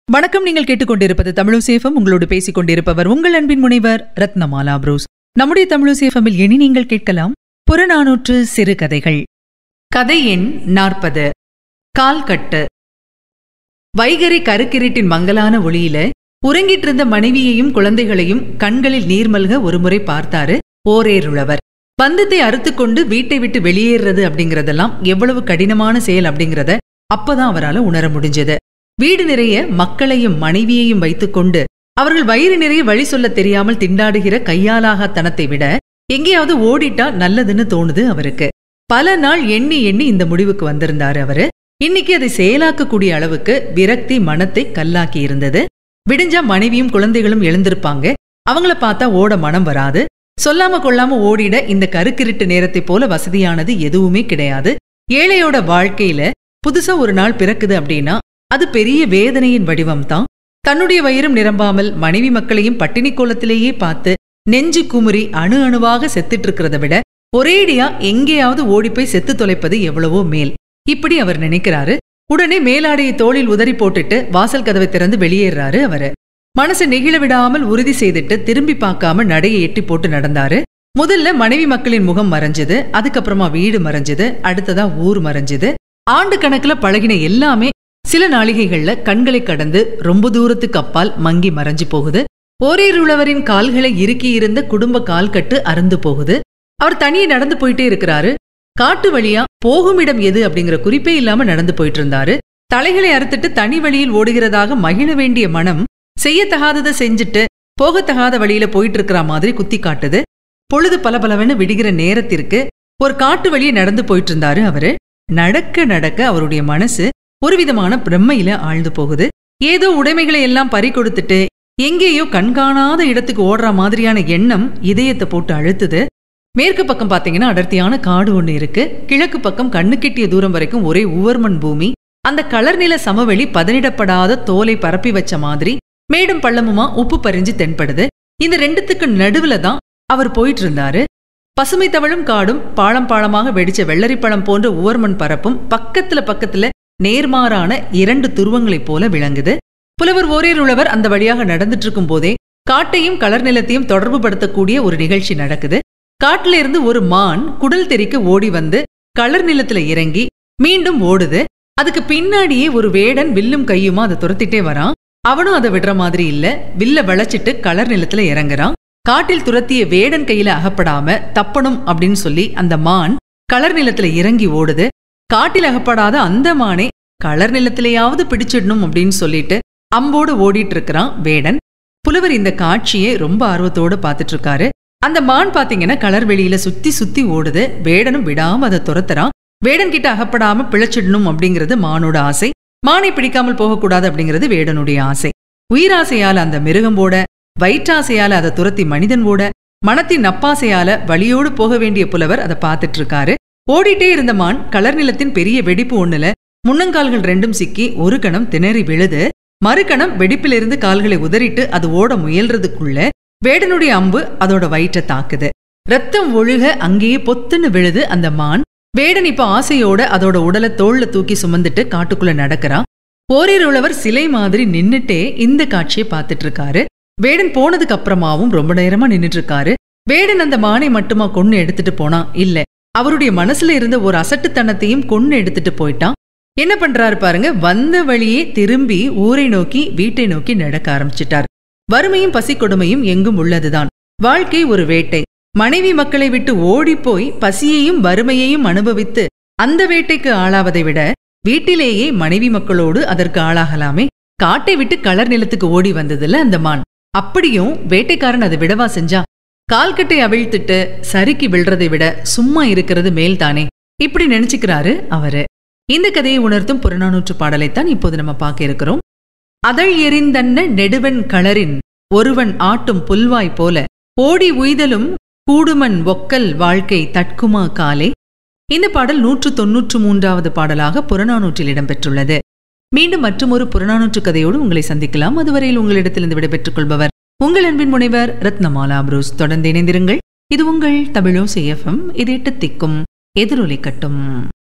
வணக்கம் நீங்கள் கேட்டுக்கொண்டிருப்பது தமிழசேஃபம் உங்களோடு பேசிக் கொண்டிருப்பவர் உங்கள் அன்பின் முனைவர் ரத்னமாலா புரூஸ் நம்முடைய தமிழசேஃபமில் இனி நீங்கள் கேட்கலாம் புறநானூற்று சிறுகதைகள் கதை எண் நாற்பது கால்கட்டு வைகரி கருக்கிரீட்டின் மங்கலான ஒளியில உறங்கிட்டு இருந்த மனைவியையும் குழந்தைகளையும் கண்களில் நீர்மல்க ஒருமுறை பார்த்தாரு ஓரேருழவர் பந்தத்தை அறுத்துக்கொண்டு வீட்டை விட்டு வெளியேறது அப்படிங்கறதெல்லாம் எவ்வளவு கடினமான செயல் அப்படிங்கறத அப்பதான் அவரால உணர முடிஞ்சது வீடு நிறைய மக்களையும் மனைவியையும் வைத்துக்கொண்டு அவர்கள் வயிறு நிறைய வழி சொல்ல தெரியாமல் திண்டாடுகிற கையாலாக தனத்தை விட எங்கேயாவது ஓடிட்டா நல்லதுன்னு தோணுது அவருக்கு பல நாள் எண்ணி எண்ணி இந்த முடிவுக்கு வந்திருந்தாரு அவரு இன்னைக்கு அதை செயலாக்கக்கூடிய அளவுக்கு விரக்தி மனத்தை கல்லாக்கி இருந்தது விடிஞ்சா மனைவியும் குழந்தைகளும் எழுந்திருப்பாங்க அவங்கள பார்த்தா ஓட மனம் வராது சொல்லாம கொள்ளாம ஓடிட இந்த கருக்கிருட்டு நேரத்தை போல வசதியானது எதுவுமே கிடையாது ஏழையோட வாழ்க்கையில புதுசா ஒரு நாள் பிறக்குது அப்படின்னா அது பெரிய வேதனையின் வடிவம் தான் தன்னுடைய வயிறும் நிரம்பாமல் மனைவி மக்களையும் பட்டினி கோலத்திலேயே பார்த்து நெஞ்சு குமுறி அணு அணுவாக செத்துட்டு இருக்கிறத விட ஒரேடியா எங்கேயாவது ஓடிப்போய் செத்து தொலைப்பது எவ்வளவோ மேல் இப்படி அவர் நினைக்கிறாரு உடனே மேலாடையை தோளில் உதறி போட்டுட்டு வாசல் கதவை திறந்து வெளியேறாரு அவரு மனசை நெகிழ விடாமல் உறுதி செய்துட்டு திரும்பி பார்க்காம நடையை எட்டி போட்டு நடந்தாரு முதல்ல மனைவி மக்களின் முகம் மறைஞ்சது அதுக்கப்புறமா வீடு மறைஞ்சது அடுத்ததா ஊர் மறைஞ்சது ஆண்டு கணக்குல பழகின எல்லாமே சில நாளிகைகள்ல கண்களை கடந்து ரொம்ப தூரத்துக்கு அப்பால் மங்கி மறைஞ்சு போகுது ஓரேருளவரின் கால்களை இறுக்கி இருந்த குடும்ப கால்கட்டு அறுந்து போகுது அவர் தனியே நடந்து போயிட்டே இருக்கிறாரு காட்டு வழியா போகும் இடம் எது அப்படிங்கிற குறிப்பே இல்லாம நடந்து போயிட்டு இருந்தாரு தலைகளை அறுத்துட்டு தனி வழியில் ஓடுகிறதாக மகிழ வேண்டிய மனம் செய்யத்தகாததை செஞ்சுட்டு போகத்தகாத வழியில போயிட்டு இருக்கிற மாதிரி குத்தி காட்டுது பொழுது பலபலவென்னு விடுகிற நேரத்திற்கு ஒரு காட்டு வழியே நடந்து போயிட்டு இருந்தாரு அவரு நடக்க நடக்க அவருடைய மனசு ஒரு விதமான பிரம்மையில ஆழ்ந்து போகுது ஏதோ உடைமைகளை எல்லாம் பறி கொடுத்துட்டு எங்கேயோ கண்காணாத இடத்துக்கு ஓடுற மாதிரியான எண்ணம் இதயத்தை போட்டு அழுத்துது மேற்கு பக்கம் பாத்தீங்கன்னா அடர்த்தியான காடு ஒண்ணு இருக்கு கிழக்கு பக்கம் கண்ணு கெட்டிய தூரம் வரைக்கும் ஒரே உவர்மண் பூமி அந்த கலர் நில சமவெளி பதனிடப்படாத தோலை பரப்பி வச்ச மாதிரி மேடும் பள்ளமுமா உப்பு பறிஞ்சு தென்படுது இந்த ரெண்டுத்துக்கு நடுவுல தான் அவர் போயிட்டு இருந்தாரு பசுமை தவழும் காடும் பாளம் பாளமாக வெடிச்ச வெள்ளரிப்பழம் போன்ற உவர்மண் பரப்பும் பக்கத்துல பக்கத்துல நேர்மாறான இரண்டு துருவங்களைப் போல விளங்குது புலவர் ஓரேருளவர் அந்த வழியாக நடந்துட்டு இருக்கும் போதே காட்டையும் கலர் நிலத்தையும் தொடர்பு படுத்தக்கூடிய ஒரு நிகழ்ச்சி நடக்குது காட்டுல இருந்து ஒரு மான் குடல் தெறிக்க ஓடி வந்து கலர் நிலத்துல இறங்கி மீண்டும் ஓடுது அதுக்கு பின்னாடியே ஒரு வேடன் வில்லும் கையுமா அதை துரத்திட்டே வரான் அவனும் அதை விடுற மாதிரி இல்ல வில்ல வளைச்சிட்டு கலர் நிலத்துல இறங்குறான் காட்டில் துரத்திய வேடன் கையில அகப்படாம தப்பணும் அப்படின்னு சொல்லி அந்த மான் கலர் நிலத்துல இறங்கி ஓடுது காட்டில் அகப்படாத அந்த மானே கலர் நிலத்திலேயாவது பிடிச்சிடணும் அப்படின்னு சொல்லிட்டு அம்போடு ஓடிட்டு இருக்கிறான் வேடன் புலவர் இந்த காட்சியை ரொம்ப ஆர்வத்தோடு பார்த்துட்டு இருக்காரு அந்த மான் பாத்தீங்கன்னா கலர் வெளியில சுத்தி சுத்தி ஓடுது வேடனும் விடாம அதை துரத்துறான் வேடன் கிட்ட அகப்படாம பிழைச்சிடணும் அப்படிங்கிறது மானோட ஆசை மானை பிடிக்காமல் போகக்கூடாது அப்படிங்கிறது வேடனுடைய ஆசை உயிராசையால அந்த மிருகம் ஓட வயிற்றாசையால அதை துரத்தி மனிதன் ஓட மனத்தின் நப்பாசையால வழியோடு போக வேண்டிய புலவர் அதை பார்த்துட்டு இருக்காரு ஓடிட்டே இருந்த மான் கலர் நிலத்தின் பெரிய வெடிப்பு ஒண்ணுல முன்னங்கால்கள் ரெண்டும் சிக்கி ஒரு கணம் திணறி விழுது மறுகணம் வெடிப்பிலிருந்து கால்களை உதறிட்டு அது ஓட முயல்றதுக்குள்ள வேடனுடைய அம்பு அதோட வயிற்றை தாக்குது ரத்தம் ஒழுக அங்கேயே பொத்துன்னு விழுது அந்த மான் வேடன் இப்ப ஆசையோட அதோட உடலை தோல்ல தூக்கி சுமந்துட்டு காட்டுக்குள்ள நடக்கிறான் போரில் உள்ளவர் சிலை மாதிரி நின்னுட்டே இந்த காட்சியை பார்த்துட்டு இருக்காரு வேடன் போனதுக்கு அப்புறமாவும் ரொம்ப நேரமா நின்னுட்டு இருக்காரு வேடன் அந்த மானை மட்டுமா கொன்னு எடுத்துட்டு போனா இல்ல அவருடைய மனசுல இருந்த ஒரு அசட்டுத்தனத்தையும் கொன்னு எடுத்துட்டு போயிட்டான் என்ன பண்றாரு பாருங்க வந்த வழியே திரும்பி ஊரை நோக்கி வீட்டை நோக்கி நடக்க ஆரம்பிச்சிட்டார் வறுமையும் பசி கொடுமையும் எங்கும் உள்ளதுதான் வாழ்க்கை ஒரு வேட்டை மனைவி மக்களை விட்டு ஓடிப்போய் பசியையும் வறுமையையும் அனுபவித்து அந்த வேட்டைக்கு ஆளாவதை விட வீட்டிலேயே மனைவி மக்களோடு அதற்கு ஆளாகலாமே காட்டை விட்டு கலர் நிலத்துக்கு ஓடி வந்ததுல அந்த மான் அப்படியும் வேட்டைக்காரன் அதை விடவா செஞ்சா கால்கட்டை அவிழ்த்துட்டு சறுக்கி விழுறதை விட சும்மா இருக்கிறது மேல்தானே இப்படி நினைச்சுக்கிறாரு அவரு இந்த கதையை உணர்த்தும் புறநானூற்று பாடலைத்தான் இப்போது நம்ம பார்க்க இருக்கிறோம் அதழ் எரிந்தன்ன நெடுவன் களரின் ஒருவன் ஆட்டும் புல்வாய் போல ஓடி உய்தலும் கூடுமன் ஒக்கல் வாழ்க்கை தட்குமா காலே இந்த பாடல் நூற்று தொன்னூற்று மூன்றாவது பாடலாக புறநானூற்றில் இடம்பெற்றுள்ளது மீண்டும் மற்றொரு புறநானூற்று கதையோடு உங்களை சந்திக்கலாம் அதுவரையில் உங்களிடத்திலிருந்து விடைபெற்றுக் கொள்பவர் உங்கள் அன்பின் முனைவர் ரத்னமாலா புரூஸ் தொடர்ந்து இணைந்திருங்கள் இது உங்கள் தமிழோ சேஎஃப்எம் இது எட்டு திக்கும் எதிரொலி கட்டும்